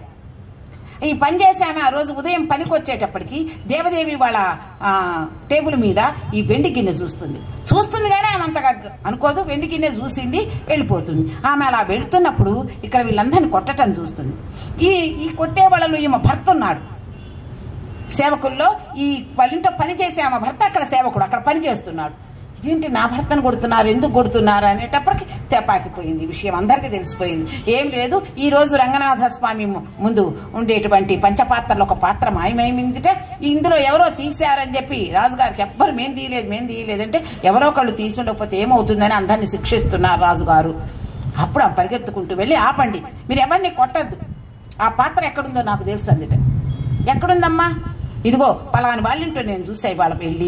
ఈ పని చేసే ఆమె ఆ రోజు ఉదయం పనికి వచ్చేటప్పటికి దేవదేవి వాళ్ళ ఆ, టేబుల్ మీద ఈ వెండి గిన్నె చూస్తుంది చూస్తుంది కానీ ఆమె అంతగా అనుకోదు వెండి గిన్నె చూసింది వెళ్ళిపోతుంది ఆమె అలా వెళుతున్నప్పుడు ఇక్కడ వీళ్ళందరినీ కొట్టడం చూస్తుంది ఈ ఈ కొట్టే వాళ్ళలో ఈమె భర్త ఉన్నాడు సేవకుల్లో ఈ వాళ్ళ ఇంట్లో పని చేసే ఆమె భర్త అక్కడ సేవకుడు అక్కడ పని చేస్తున్నాడు ఇదేంటి నా భర్తను కొడుతున్నారు ఎందుకు కొడుతున్నారు అనేటప్పటికి తెపాకిపోయింది ఈ విషయం అందరికీ తెలిసిపోయింది ఏం లేదు ఈ రోజు రంగనాథ స్వామి ము- ముందు ఉండేటువంటి పంచపాత్రలో ఒక పాత్ర మాయమైందిట ఇందులో ఎవరో తీశారని చెప్పి రాజుగారికి ఎవ్వరు మేం తీయలేదు మేం తీయలేదంటే ఎవరో ఒకళ్ళు తీసి ఉండకపోతే ఏమవుతుందని అందరినీ శిక్షిస్తున్నారు రాజుగారు అప్పుడు ఆ పరిగెత్తుకుంటూ వెళ్ళి ఆపండి మీరు ఎవరిని కొట్టద్దు ఆ పాత్ర ఎక్కడుందో నాకు తెలుసు అందుట ఎక్కడుందమ్మా ఇదిగో పలాని వాళ్ళింటో నేను చూసా ఇవాళ వెళ్ళి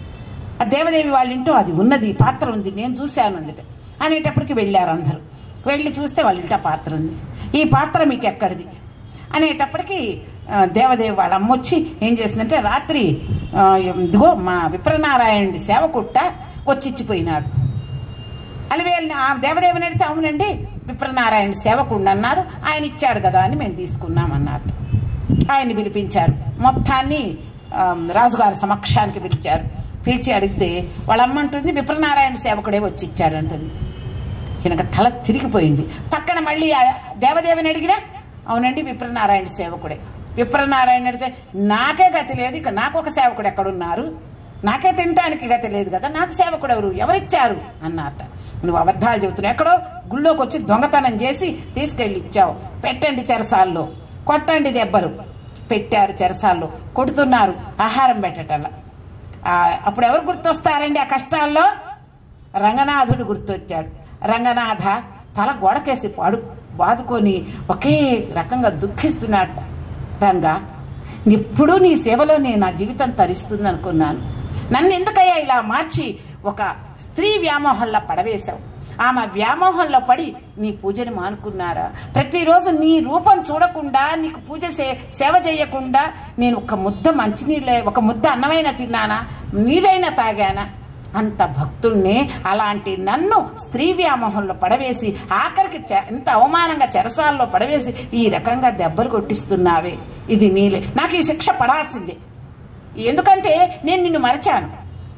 ఆ దేవదేవి వాళ్ళ ఇంటో అది ఉన్నది ఈ పాత్ర ఉంది నేను చూశాను అందుట అనేటప్పటికి వెళ్ళారు అందరూ వెళ్ళి చూస్తే వాళ్ళ ఇంట పాత్ర ఉంది ఈ పాత్ర మీకు ఎక్కడిది అనేటప్పటికి ఆ, దేవదేవి వాళ్ళ అమ్మ వచ్చి ఏం చేసిందంటే రాత్రి ఆ, ఇదిగో మా విప్రనారాయణుడి సేవకుట్ట వచ్చి ఇచ్చిపోయినాడు అలివేలిని ఆ దేవదేవిని అడిగితే అవునండి విప్రనారాయణ సేవకుడు అన్నాడు ఆయన ఇచ్చాడు కదా అని మేము తీసుకున్నాం అన్నారు ఆయన్ని పిలిపించారు మొత్తాన్ని ఆ, రాజుగారి సమక్షానికి పిలిచారు పిలిచి అడిగితే వాళ్ళ అమ్మ అంటుంది విప్రనారాయణ సేవకుడే వచ్చి ఇచ్చాడు అంటుంది ఈయనకు తల తిరిగిపోయింది పక్కన మళ్ళీ ఆ దేవదేవిని అడిగినా అవునండి విప్రనారాయణ సేవకుడే విప్రనారాయణ అడిగితే నాకే గతి లేదు ఇక నాకు ఒక సేవకుడు ఎక్కడున్నారు నాకే తినటానికి గతి లేదు కదా నాకు సేవకుడు ఎవరు ఎవరిచ్చారు అన్నారట నువ్వు అబద్ధాలు చెబుతున్నావు ఎక్కడో గుళ్ళోకి వచ్చి దొంగతనం చేసి తీసుకెళ్ళి ఇచ్చావు పెట్టండి చెరసాల్లో కొట్టండి దెబ్బలు పెట్టారు చెరసాల్లో కొడుతున్నారు ఆహారం పెట్టటల్లా ఆ, అప్పుడు ఎవరు గుర్తొస్తారండి ఆ కష్టాల్లో రంగనాథుడు గుర్తొచ్చాడు రంగనాథ తల గోడకేసి పాడు బాదుకొని ఒకే రకంగా దుఃఖిస్తున్నాడు రంగా ఎప్పుడూ నీ సేవలో నేను నా జీవితం తరిస్తుంది అనుకున్నాను నన్ను ఎందుకయ్యా ఇలా మార్చి ఒక స్త్రీ వ్యామోహంలో పడవేశావు ఆమె వ్యామోహంలో పడి నీ పూజని మానుకున్నారా ప్రతిరోజు నీ రూపం చూడకుండా నీకు పూజ సే సేవ చేయకుండా నేను ఒక ముద్ద మంచినీళ్ళే ఒక ముద్ద అన్నమైన తిన్నానా నీళ్ళైనా తాగానా అంత భక్తుల్ని అలాంటి నన్ను స్త్రీ వ్యామోహంలో పడవేసి ఆఖరికి చె- ఎంత అవమానంగా చెరసాల్లో పడవేసి ఈ రకంగా దెబ్బలు కొట్టిస్తున్నావే ఇది నీలే నాకు ఈ శిక్ష పడాల్సిందే ఎందుకంటే నేను నిన్ను మరచాను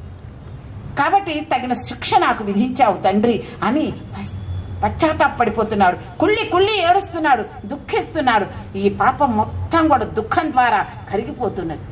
కాబట్టి తగిన శిక్ష నాకు విధించావు తండ్రి అని పస్- పశ్చాత్తాపడిపోతున్నాడు కుళ్ళి కుళ్ళి ఏడుస్తున్నాడు దుఃఖిస్తున్నాడు ఈ పాపం మొత్తం కూడా దుఃఖం ద్వారా కరిగిపోతున్నది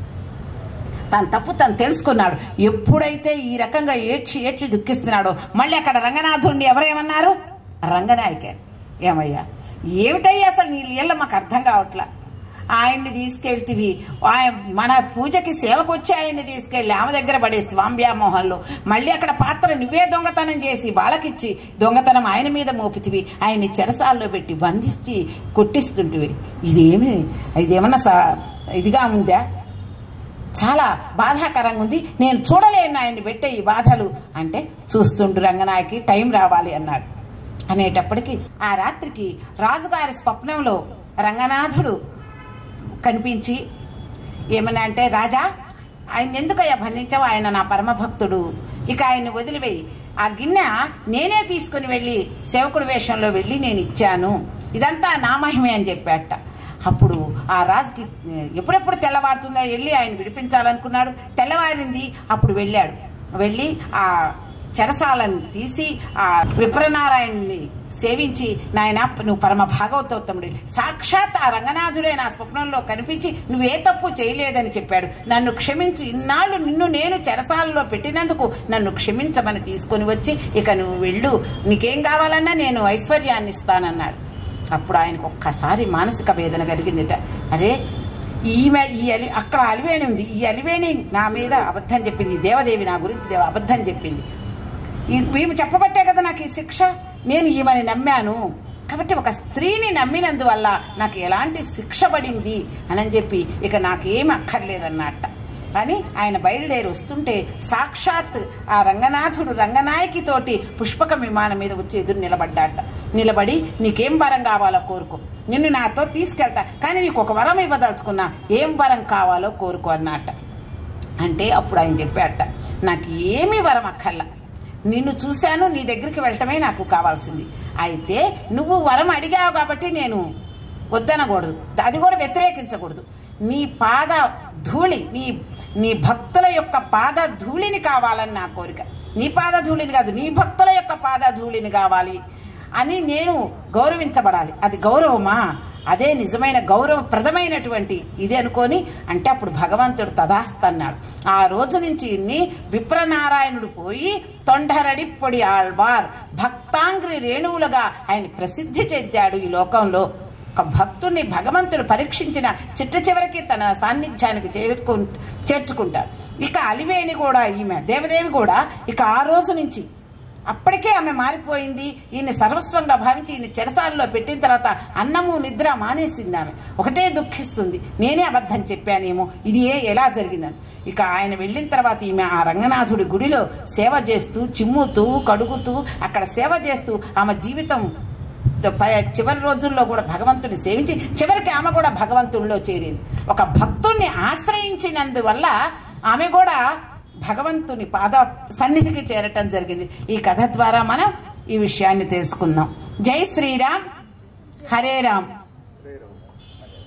తన తప్పు తను తెలుసుకున్నాడు ఎప్పుడైతే ఈ రకంగా ఏడ్చి ఏడ్చి దుఃఖిస్తున్నాడో మళ్ళీ అక్కడ రంగనాథుడిని ఎవరేమన్నారు రంగనాయకే ఏమయ్యా ఏమిటయ్యా అసలు నీ లీల మాకు అర్థం కావట్లా ఆయన్ని తీసుకెళ్తివి ఆయ- మన పూజకి సేవకు వచ్చి ఆయన్ని తీసుకెళ్ళి ఆమె దగ్గర పడేసి వాంబ్యామోహన్లో మళ్ళీ అక్కడ పాత్ర నువ్వే దొంగతనం చేసి వాళ్ళకిచ్చి దొంగతనం ఆయన మీద మోపితివి ఆయన్ని చెరసాల్లో పెట్టి బంధించి కొట్టిస్తుంటివి ఇదేమి ఇదేమన్నా సా ఇదిగా ఉందా చాలా బాధాకరంగా ఉంది నేను చూడలేను ఆయన్ని పెట్టే ఈ బాధలు అంటే చూస్తుండు రంగనాయకి టైం రావాలి అన్నాడు అనేటప్పటికి ఆ రాత్రికి రాజుగారి స్వప్నంలో రంగనాథుడు కనిపించి ఏమన్నా అంటే రాజా ఆయన ఎందుకయ్యా బంధించావు ఆయన నా పరమభక్తుడు ఇక ఆయన్ని వదిలివేయి ఆ గిన్నె నేనే తీసుకుని వెళ్ళి సేవకుడి వేషంలో వెళ్ళి నేను ఇచ్చాను ఇదంతా నా మహిమే అని చెప్పాట అప్పుడు ఆ రాజుకి ఎప్పుడెప్పుడు తెల్లవారుతుందో వెళ్ళి ఆయన విడిపించాలనుకున్నాడు తెల్లవారింది అప్పుడు వెళ్ళాడు వెళ్ళి ఆ చెరసాలను తీసి ఆ విప్రనారాయణని సేవించి నాయన నువ్వు పరమ భాగవతోత్తముడు సాక్షాత్ ఆ రంగనాథుడే నా స్వప్నంలో కనిపించి నువ్వే తప్పు చేయలేదని చెప్పాడు నన్ను క్షమించు ఇన్నాళ్ళు నిన్ను నేను చెరసాలలో పెట్టినందుకు నన్ను క్షమించమని తీసుకొని వచ్చి ఇక నువ్వు వెళ్ళు నీకేం కావాలన్నా నేను ఐశ్వర్యాన్ని ఇస్తానన్నాడు అప్పుడు ఆయనకు ఒక్కసారి మానసిక వేదన కలిగిందిట అరే ఈమె ఈ అలి అక్కడ అలివేణి ఉంది ఈ అలివేణి నా మీద అబద్ధం చెప్పింది ఈ దేవదేవి నా గురించి దేవ అబద్ధం చెప్పింది ఈ- ఈమె చెప్పబట్టే కదా నాకు ఈ శిక్ష నేను ఈమెని నమ్మాను కాబట్టి ఒక స్త్రీని నమ్మినందువల్ల నాకు ఎలాంటి శిక్ష పడింది అని చెప్పి ఇక నాకేం అక్కర్లేదన్నట్ట కానీ ఆయన బయలుదేరి వస్తుంటే సాక్షాత్ ఆ రంగనాథుడు రంగనాయకితోటి పుష్పక విమానం మీద వచ్చి ఎదురు నిలబడ్డాట నిలబడి నీకేం వరం కావాలో కోరుకో నిన్ను నాతో తీసుకెళ్తా కానీ నీకు ఒక వరం ఇవ్వదలుచుకున్నా ఏం వరం కావాలో కోరుకో అన్నట్ట అంటే అప్పుడు ఆయన చెప్పాట నాకు ఏమీ వరం అక్కర్లా నిన్ను చూశాను నీ దగ్గరికి వెళ్ళటమే నాకు కావాల్సింది అయితే నువ్వు వరం అడిగావు కాబట్టి నేను వద్దనకూడదు అది కూడా వ్యతిరేకించకూడదు నీ పాద ధూళి నీ నీ భక్తుల యొక్క పాద ధూళిని కావాలని నా కోరిక నీ పాద ధూళిని కాదు నీ భక్తుల యొక్క పాద ధూళిని కావాలి అని నేను గౌరవించబడాలి అది గౌరవమా అదే నిజమైన గౌరవప్రదమైనటువంటి ఇది అనుకొని అంటే అప్పుడు భగవంతుడు తదాస్తన్నాడు ఆ రోజు నుంచి ఇన్ని విప్రనారాయణుడు పోయి తొండరడి పొడి ఆళ్వార్ భక్తాంగ్రి రేణువులుగా ఆయన ప్రసిద్ధి చెందాడు ఈ లోకంలో ఒక భక్తుడిని భగవంతుడు పరీక్షించిన చిట్ట చివరికి తన సాన్నిధ్యానికి చేరుకు చేర్చుకుంటాడు ఇక అలివేణి కూడా ఈమె దేవదేవి కూడా ఇక ఆ రోజు నుంచి అప్పటికే ఆమె మారిపోయింది ఈయన సర్వస్వంగా భావించి ఈయన చెరసాలలో పెట్టిన తర్వాత అన్నము నిద్ర మానేసింది ఆమె ఒకటే దుఃఖిస్తుంది నేనే అబద్ధం చెప్పానేమో ఇది ఏ ఎలా జరిగిందని ఇక ఆయన వెళ్ళిన తర్వాత ఈమె ఆ రంగనాథుడి గుడిలో సేవ చేస్తూ చిమ్ముతూ కడుగుతూ అక్కడ సేవ చేస్తూ ఆమె జీవితం ప- చివరి రోజుల్లో కూడా భగవంతుని సేవించి చివరికి ఆమె కూడా భగవంతుడిలో చేరింది ఒక భక్తుణ్ణి ఆశ్రయించినందువల్ల ఆమె కూడా భగవంతుని పాద సన్నిధికి చేరటం జరిగింది ఈ కథ ద్వారా మనం ఈ విషయాన్ని తెలుసుకున్నాం జై శ్రీరామ్ హరే రామ్ హరే రామ్